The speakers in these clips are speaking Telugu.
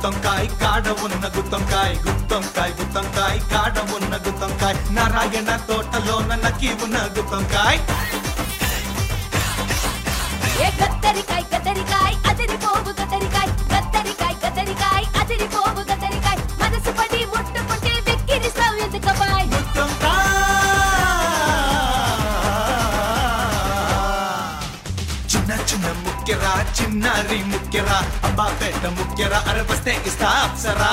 గుత్తొంకాయ్ కాడ ఉన్న గుత్తొంకాయ్ గుత్తొంకాయ్ గుత్తొంకాయ్ కాడ ఉన్న గుత్తొంకాయ్ నారాయణ తోటలోన నకి ఉన్న గుత్తొంకాయ్ ఏ గత్తరికాయ్ గత్తరికాయ్ అదిరిపోవు గత్తరికాయ్ గత్తరికాయ్ గత్తరికాయ్ అదిరిపోవు గత్తరికాయ్ మనసు పడి ముట్టుకుంటే వెక్కిరిస్తావు ఎందుకబాయ్ చిన్న చిన్న ముక్కెరా చిన్నారి ముక్కెరా అంబాపేట ముక్కెరా అరవస్తే ఇస్తా అప్సరా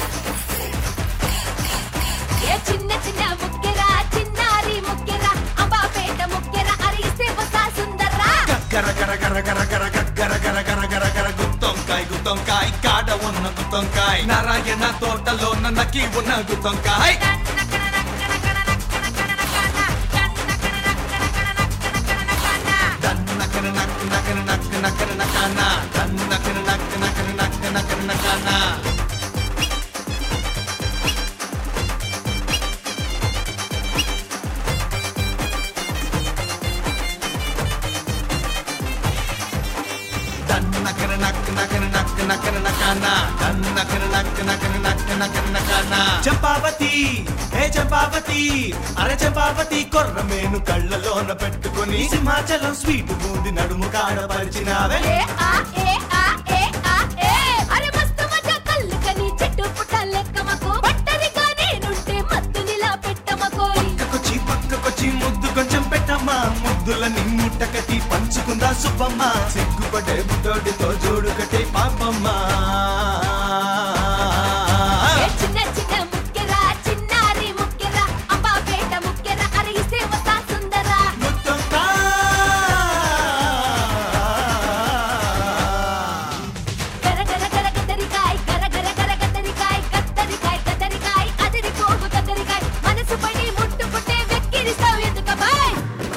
ఏ చిన్న చిన్న ముక్కెరా చిన్నారి ముక్కెరా అంబాపేట ముక్కెరా అరిగిస్తే వస్తా సుందర్రా గర గర గర గర గర గర గర గర గర గర గుత్తొంకాయ్ గుత్తొంకాయ్ కాడ ఉన్న గుత్తొంకాయ్ నారాయణ తోటలోన నకి ఉన్న గుత్తొంకాయ్ దన్నకన నక్క నకన నక్క నకన నకాన దన్నకన నక్క నకన నక్క నకన నకాన దన్నకన నక్క నకన నక్క నకన నకాన దన్నకన నక్క నకన నక్క నకన నకాన చంపావతి ఏ చంపావతి అరే చంపావతి కొర్రమేను కళ్ళలోన పెట్టుకొని సింహాచలం స్వీట్ బూంది నడుము కాడ పరిచినావే ఏ ఆ ఏ ఆ ఏ ఆ ఏ అరే మస్తు మజా కళ్ళకని చెట్టు పుట్ట లెక్కమకు ఒంటరిగా నేనుంటే మత్తునిలా పెట్టమకోయ్ పక్కకొచ్చి పక్కకొచ్చి ముద్దు కొంచెం పెట్టమ్మా ముద్దులని ముట్టకటి పంచుకుందా సుబ్బమ్మ సిగ్గుపడే బుద్ధోడితో జోడు కట్టే పాపమ్మ ఏ చిన్న చిన్న ముక్కెరా చిన్నారి ముక్కెరా అంబాపేట ముక్కెరా అరిగిస్తే వస్తా సుందరా ముత్తంతా. గర గర గర గద్దరికాయ్ గర గర గర గద్దరికాయ్ కత్తరికాయ్ కత్తరికాయ్ అదిరిపోవు కత్తరికాయ్ మనసు పడి ముట్టుకుంటే వెక్కిరిస్తావు ఎందుకబాయ్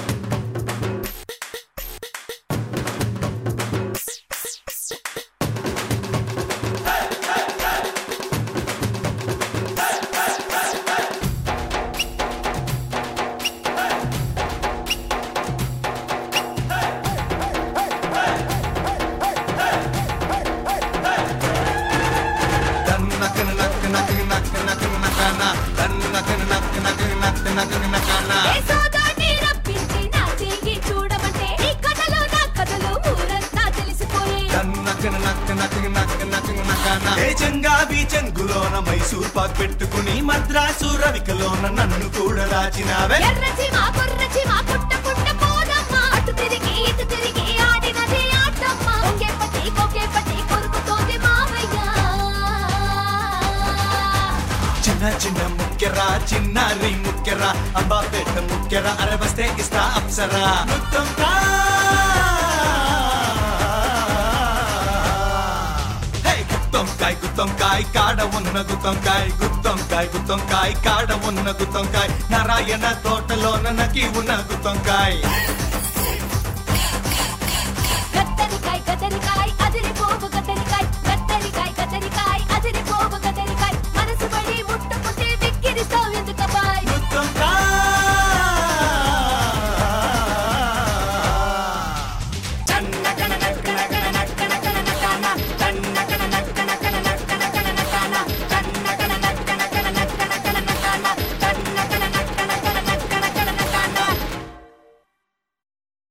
దన్నకన నక్క నక్క నక్క నక్క నకాన. దన్నకన నక్క నక్క నక్క నక్క నకాన. ఏ సోదాన్ని రప్పించి నా చెయ్యి చూడమంటే ఈ కథలో నా కథలు ఊరంతా తెలిసిపోయే దన్నకన నక్క నక్క నక్క నక్క నకాన. ఏ చెంగావి చెంగులోన మైసూర్ పాక్ పెట్టుకుని మద్రాసు రవికలోన నన్ను కూడా దాచినావే ఎర్రచి మా కుర్రచి మా పుట్ట పుట్ట పోదమ్మా అటు తిరిగి ఇటు తిరిగి ఆడినది ఆటమ్మ ఒకే పట్టి ఒకే పట్టి కొరుకుతోంది మావయ్య చిన్న చిన్న ముక్కెరా చిన్నారి ముక్కెరా అంబాపేట ముక్కెరా అరవస్తే ఇస్తా అప్సరా ముత్తంకా. హే, గుత్తొంకాయ్ గుత్తొంకాయ్ కాడ ఉన్న గుత్తొంకాయ్ గుత్తొంకాయ్ గుత్తొంకాయ్ కాడ ఉన్న గుత్తొంకాయ్ నారాయణ తోటలోన నకి ఉన్న గుత్తొంకాయ్